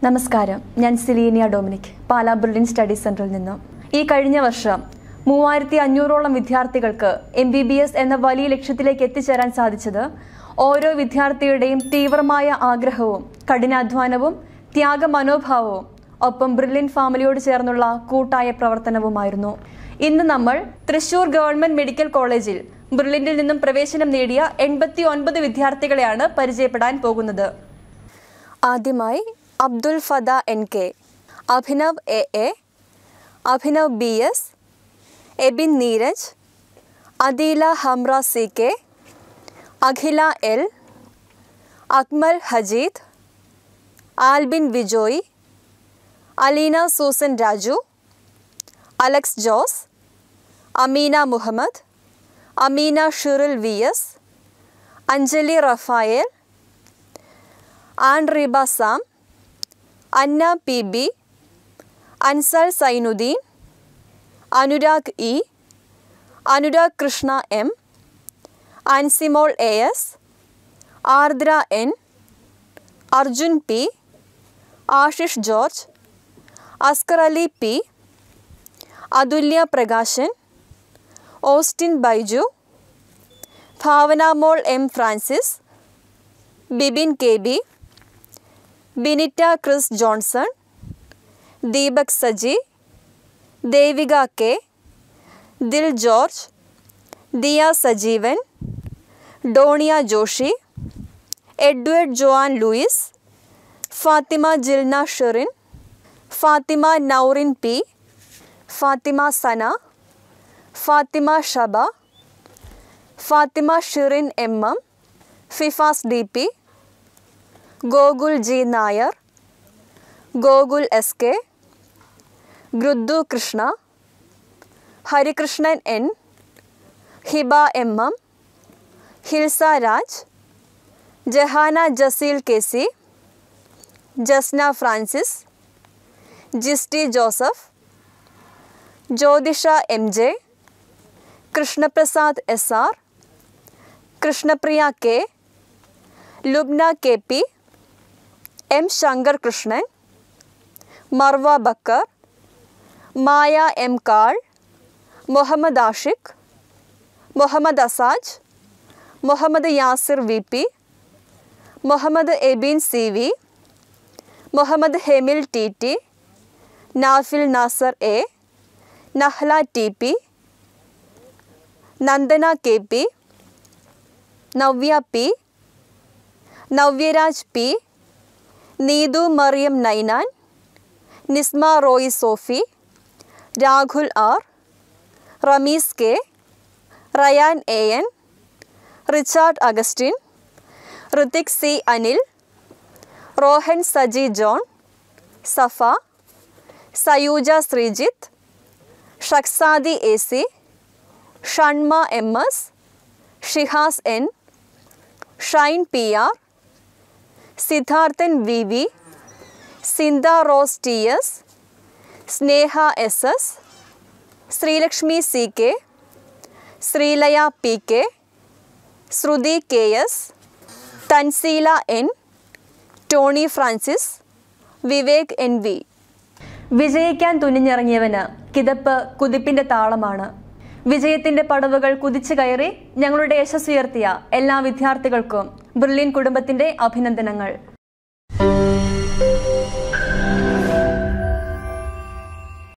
നമസ്കാരം ഞാൻ Selinia Dominic Pala Brilliant study സെന്ററിൽ നിന്നും ഈ കഴിഞ്ഞ വർഷം മൂവായിരത്തി അഞ്ഞൂറോളം വിദ്യാർത്ഥികൾക്ക് എം ബി ബി എസ് എന്ന വലിയ ലക്ഷ്യത്തിലേക്ക് എത്തിച്ചേരാൻ സാധിച്ചത് ഓരോ വിദ്യാർത്ഥിയുടെയും തീവ്രമായ ആഗ്രഹവും കഠിനാധ്വാനവും ത്യാഗ മനോഭാവവും ഒപ്പം ബ്രില്യൻ ഫാമിലിയോട് ചേർന്നുള്ള കൂട്ടായ പ്രവർത്തനവുമായിരുന്നു ഇന്ന് നമ്മൾ തൃശൂർ ഗവൺമെന്റ് മെഡിക്കൽ കോളേജിൽ ബ്രില്യന്റിൽ നിന്നും പ്രവേശനം നേടിയ എൺപത്തി ഒൻപത് വിദ്യാർത്ഥികളെയാണ് പരിചയപ്പെടാൻ പോകുന്നത് ആദ്യമായി Abdul Fada N K Abhinav A A Abhinav B S Ebin Neeraj Adeela Hamra C K Akhila L Akmal Hajeed Albin Vijoy Aleena Susan Raju Alex Jose Ameena Muhammad Ameena Shiril V S Anjali Raphael Ann Reeba Sam Anna P B Ansal Zainudheen Anurag E Anurag Krishna M Ansimol A S Ardra N Arjun P Ashish George Askar Ali P Athulya Prakashan Austin Baiju Bhavana mall M Francis Bibin K B Binitta Chris Johnson Deepak Saji Devika K Dil George Diya Sajeevan Donia Joshy Edward Joann Louis Fathima Jilna Sherin Fathima Naurin P Fathima Sana Fathima Shaba Fathima Shirin M M Fifas D P Gokul G Nair Gokul S K Grithu Krishna Harikrishnan N Hiba M M Hilsa Raj Jahana Jaseel K C Jasna Francis Jisty Joseph Jyothisha M J Krishnaprasad S R Krishnapriya K Lubna K P M Shankar Krishnan Marva Bakkar Maya M Karl Muhammad Ashiq Muhammad Asaj Muhammad Yasir V P Muhammad Ebin C V Muhammad Hemil T T Nafil Nasar A Nahla T P Nandana K P Navya P Navyaraj P Neethu Mariyam Ninan Nisma Roy Sophy Rahul R Rameez K Rayan A N Richard Augustine Hrithik C Anil Rohan Saji John Safa Sayuja Sreejith Shaksadi A C Shanma M S Shihas N Shine P R Siddharthan V V Sinda Rose T S Sneha S S Sreelakshmi C K Sreelaya P K Sruthi K S Tanseela N Tony Francis Vivek N V വിജയിക്കാൻ തുനിഞ്ഞിറങ്ങിയവന് കിതപ്പ് കുതിപ്പിന്റെ താളമാണ് വിജയത്തിന്റെ പടവുകൾ കുതിച്ചു കയറി ഞങ്ങളുടെ യശസ്സുയർത്തിയ എല്ലാ വിദ്യാർത്ഥികൾക്കും brilliant കുടുംബത്തിന്റെ അഭിനന്ദനങ്ങൾ